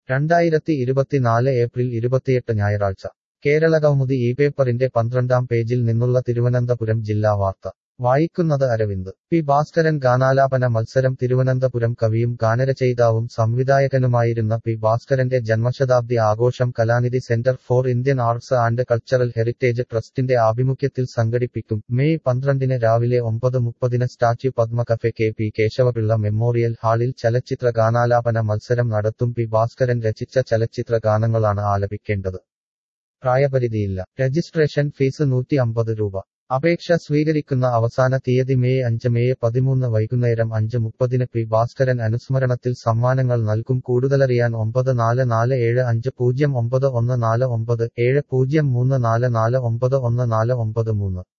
രണ്ടായിരത്തി ഇരുപത്തിനാല് ഏപ്രിൽ ഇരുപത്തിയെട്ട് ഞായറാഴ്ച കേരള കൗമുദി ഈ പേപ്പറിന്റെ പന്ത്രണ്ടാം പേജിൽ നിന്നുള്ള തിരുവനന്തപുരം ജില്ലാ വാർത്ത വായിക്കുന്നത് അരവിന്ദ് പി ഭാസ്കരൻ ഗാനാലാപന മത്സരം തിരുവനന്തപുരം കവിയും ഗാനരചയിതാവും സംവിധായകനുമായിരുന്ന പി ഭാസ്കരന്റെ ജന്മശതാബ്ദി ആഘോഷം Kalanidhi centre for Indian arts and cultural heritage ട്രസ്റ്റിന്റെ ആഭിമുഖ്യത്തിൽ സംഘടിപ്പിക്കും മെയ് പന്ത്രണ്ടിന് രാവിലെ ഒമ്പത് മുപ്പതിന് statue Padma cafe K P Kesavapillai memorial ഹാളിൽ ചലച്ചിത്ര ഗാനാലാപന മത്സരം നടത്തും പി ഭാസ്കരൻ രചിച്ച ചലച്ചിത്ര ഗാനങ്ങളാണ് ആലപിക്കേണ്ടത് പ്രായപരിധിയില്ല രജിസ്ട്രേഷൻ ഫീസ് നൂറ്റി അമ്പത് രൂപ അപേക്ഷ സ്വീകരിക്കുന്ന അവസാന തീയതി മെയ് അഞ്ച് മെയ് പതിമൂന്ന് വൈകുന്നേരം അഞ്ച് മുപ്പതിന് പി ഭാസ്കരൻ അനുസ്മരണത്തിൽ സമ്മാനങ്ങൾ നൽകും കൂടുതലറിയാൻ ഒമ്പത് നാല് നാല് ഏഴ് അഞ്ച് പൂജ്യം ഒമ്പത് ഒന്ന് നാല് ഒമ്പത് ഏഴ് പൂജ്യം മൂന്ന് നാല് നാല് ഒമ്പത് ഒന്ന് നാല് ഒമ്പത് മൂന്ന്